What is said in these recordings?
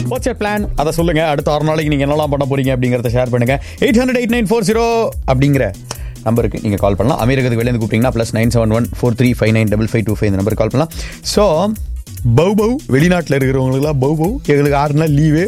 Watts plan அதை சொல்லுங்க அடுத்த ஆறு நாளைக்கு நீங்க என்னெல்லாம் பண்ண போறீங்க அப்படிங்கறத ஷேர் பண்ணுங்க eight hundred eight nine four zero அப்படிங்கிற நம்பருக்கு நீங்க கால் பண்ணலாம் அமெரிக்கத்துக்கு வெளியே கூப்பிட்டீங்கன்னா plus nine seven one four three five nine double five two five இந்த நம்பருக்கு கால் பண்ணலாம் ஸோ பவு பவு வெளிநாட்டில் இருக்கிறவங்களுக்குலாம் பவு பவு எங்களுக்கு ஆறு நாள் லீவு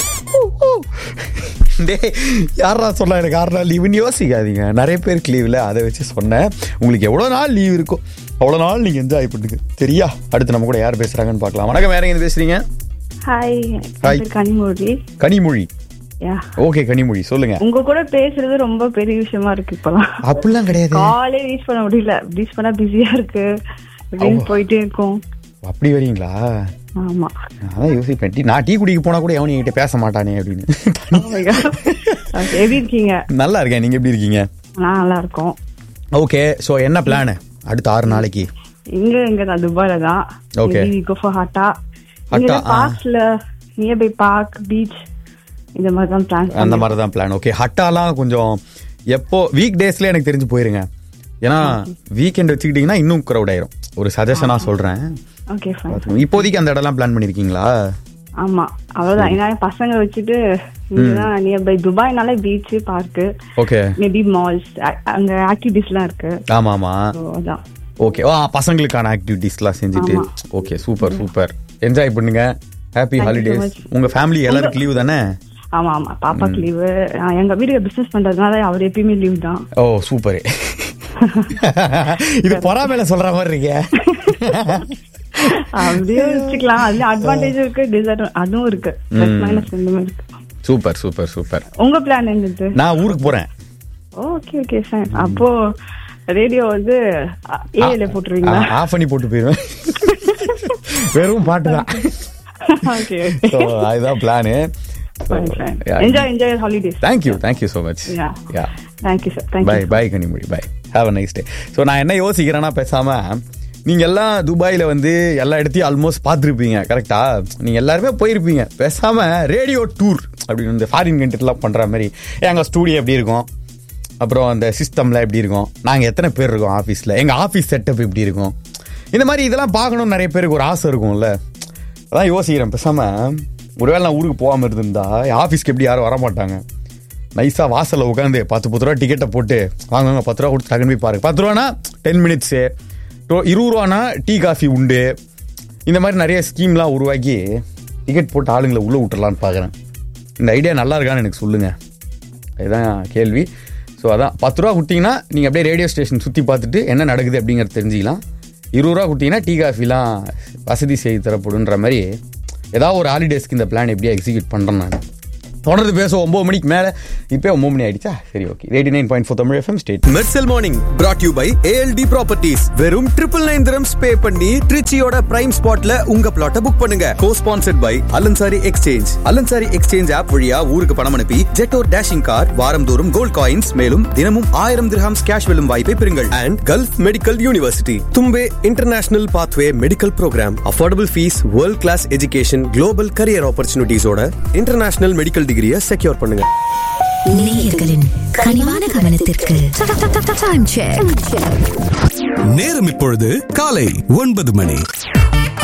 டே யாரா சொன்னா எனக்கு ஆறு நாள் லீவுன்னு யோசிக்காதீங்க நிறைய பேருக்கு லீவில் அதை வச்சு சொன்னேன் உங்களுக்கு எவ்வளோ நாள் லீவ் இருக்கோ அவ்வளோ நாள் நீங்கள் என்ஜாய் பண்ணுங்க சரியா அடுத்து நம்ம கூட யார் பேசுகிறாங்கன்னு பார்க்கலாம் வணக்கம் வேற எங்க பேசுறீங்க hi Hi. Kanimozhi Kanimozhi yeah okay Kanimozhi சொல்லுங்க உங்க கூட பேசுறது ரொம்ப பெரிய விஷயமா இருக்கு இப்பலாம் அப்படிலாம் கிடையாது காலே ரீச் பண்ண முடியல ரீச் பண்ணா பிஸியா இருக்கு அப்படின்னு போயிட்டே இருக்கும் அப்படி வரீங்களா ஆமா அதான் யோசிப்பேன் டீ நான் டீ குடிக்க போனா கூட எவனும் என்கிட்ட பேச மாட்டானே அப்படின்னு Oh my God. Okay, எப்படி இருக்கீங்க நல்லா இருக்கேன் நீங்க எப்படி இருக்கீங்க நான் நல்லா இருக்கோம் ஓகே ஸோ என்ன பிளான் அடுத்த ஆறு நாளைக்கு இங்க இங்க நான் துபாயில தான் Okay. Go for Hatta Hatta, இங்க ஆ. பார்க்ஸ்ல நியர்பை பார்க் பீச் இந்த மாதிரி தான் பிளான் அந்த மாதிரி தான் பிளான் ஓகே ஹட்டாலாம் கொஞ்சம் எப்போ வீக் டேஸ்ல எனக்கு தெரிஞ்சு போயிருங்க ஏன்னா வீக்கெண்ட் வச்சுக்கிட்டீங்கன்னா இன்னும் க்ரௌட் ஆயிரும் ஒரு சஜஷனா சொல்றேன் ஓகே ஃபைன் இப்போதைக்கு அந்த இடம்லாம் பிளான் பண்ணிருக்கீங்களா ஆமா அவ்வளவுதான் ஏன்னா பசங்க வச்சுட்டு இங்கதான் நியர்பை துபாய்னாலே beach park okay maybe malls அங்க ஆக்டிவிட்டிஸ்லாம் இருக்கு ஆமா ஆமா So, அதான் ஓகே ஆ பசங்களுக்கான ஆக்டிவிட்டீஸ்லாம் செஞ்சுட்டு ஆமா. ஓகே சூப்பர் சூப்பர் என்ஜாய் பண்ணுங்க happy Thank you so holidays much. உங்க ஃபேமிலி எல்லாருக்கும் லீவு தானே ஆமா ஆமா பாப்பாக்கு லீவு எங்க வீட்டுக்கு பிசினஸ் பண்றதுனால அவர் எப்பயுமே லீவ் தான் ஓ சூப்பர் இது பொறாமையில சொல்ற மாதிரி இருக்கே அப்படியே வச்சுக்கலாம் அதுல அட்வான்டேஜ் இருக்கு டிஸ்அட்வான்டேஜ் அதுவும் இருக்கு பிளஸ் மைனஸ் ரெண்டுமே இருக்கு சூப்பர் சூப்பர் சூப்பர் உங்க பிளான் என்னது நான் ஊருக்கு போறேன் ஓகே ஓகே ஃபைன் அப்போ ரேடியோ வந்து ஏல போட்டுருவீங்களா ஆஃப் பண்ணி போட்டு போயிருவேன் வெறும் பாட்டு தான் ஓகே ஸோ அதுதான் plan fine fine enjoy enjoy holidays thank you thank you so much Yeah. Yeah thank you sir thank you bye bye Kanimozhi bye have a nice day so நான் என்ன யோசிக்கிறேன்னா பேசாம நீங்க எல்லாம் துபாயில வந்து எல்லா இடத்தையும் ஆல்மோஸ்ட் பார்த்துருப்பீங்க கரெக்டா நீங்க எல்லாருமே போயிருப்பீங்க பேசாம ரேடியோ டூர் அப்படின்னு இந்த ஃபாரின் கண்ட்ரிலாம் பண்ற மாதிரி எங்க ஸ்டூடியோ எப்படி இருக்கும் அப்புறம் அந்த சிஸ்டம்ல எப்படி இருக்கும் நாங்க எத்தனை பேர் இருக்கோம் ஆஃபீஸ்ல எங்க ஆஃபீஸ் செட்டப் எப்படி இருக்கும் இந்த மாதிரி இதெல்லாம் பார்க்கணும்னு நிறைய பேருக்கு ஒரு ஆசை இருக்கும்ல அதான் யோசிக்கிறேன் பேசாம ஒருவேளை நான் ஊருக்கு போகாம இருந்திருந்தா என் ஆஃபீஸ்க்கு எப்படி யாரும் வர மாட்டாங்க நைஸா வாசல்ல உட்காந்து பத்து பத்து ரூபா டிக்கெட்டை போட்டு வாங்க வாங்க பத்து ரூபா கொடுத்து டக்குன்னு போய் பாருங்க பத்து ரூபானா டென் மினிட்ஸு இருபது ரூபானா டீ காஃபி உண்டு இந்த மாதிரி நிறைய ஸ்கீம்லாம் உருவாக்கி டிக்கெட் போட்டு ஆளுங்களை உள்ளே விட்டுறலான்னு பார்க்குறேன் இந்த ஐடியா நல்லா இருக்கான்னு எனக்கு சொல்லுங்கள் இதுதான் கேள்வி ஸோ அதான் பத்து ரூபா கொடுத்தீங்கன்னா நீங்கள் அப்படியே ரேடியோ ஸ்டேஷன் சுற்றி பார்த்துட்டு என்ன நடக்குது அப்படிங்கிறத தெரிஞ்சுக்கலாம் இருபது ரூபா கொடுத்தீங்கன்னா டீ காஃபிலாம் வசதி செய்து தரப்படுன்ற மாதிரி ஏதாவது ஒரு ஹாலிடேஸ்க்கு இந்த பிளான் எப்படியா எக்ஸிக்யூட் பண்ணுறேன் நான் தொடர்ந்து பேச ஒன்பது மணிக்கு மேலே இப்போ ஒன்பது மணி ஆயிடுச்சா சரி okay eighty nine point four Tamil FM state Mersal morning brought you by ALT properties வெறும் ட்ரிபிள் நைன் திரம்ஸ் பே பண்ணி ட்ரிச்சியோட பிரைம் ஸ்பாட்ல உங்க பிளாட்டை புக் பண்ணுங்க cosponsored by Al Ansari exchange Al Ansari exchange app வழியா ஊருக்கு பணம் அனுப்பி ஜெட்டோர் டேஷிங் கார் வாரந்தோறும் கோல்ட் காயின்ஸ் மேலும் தினமும் ஆயிரம் திரஹாம்ஸ் கேஷ் வெல்லும் வாய்ப்பை பெறுங்கள் and Gulf Medical University Thumbay international pathway medical program affordable fees world class education global career ஆப்பர்ச்சுனிட்டிஸோட இன்டர்நேஷனல் மெடிக்கல் டிகிரியை செக்யூர் பண்ணுங்க நேயர்களின் கனிவான கவனத்திற்கு Time check. நேரம் இப்பொழுது காலை ஒன்பது மணி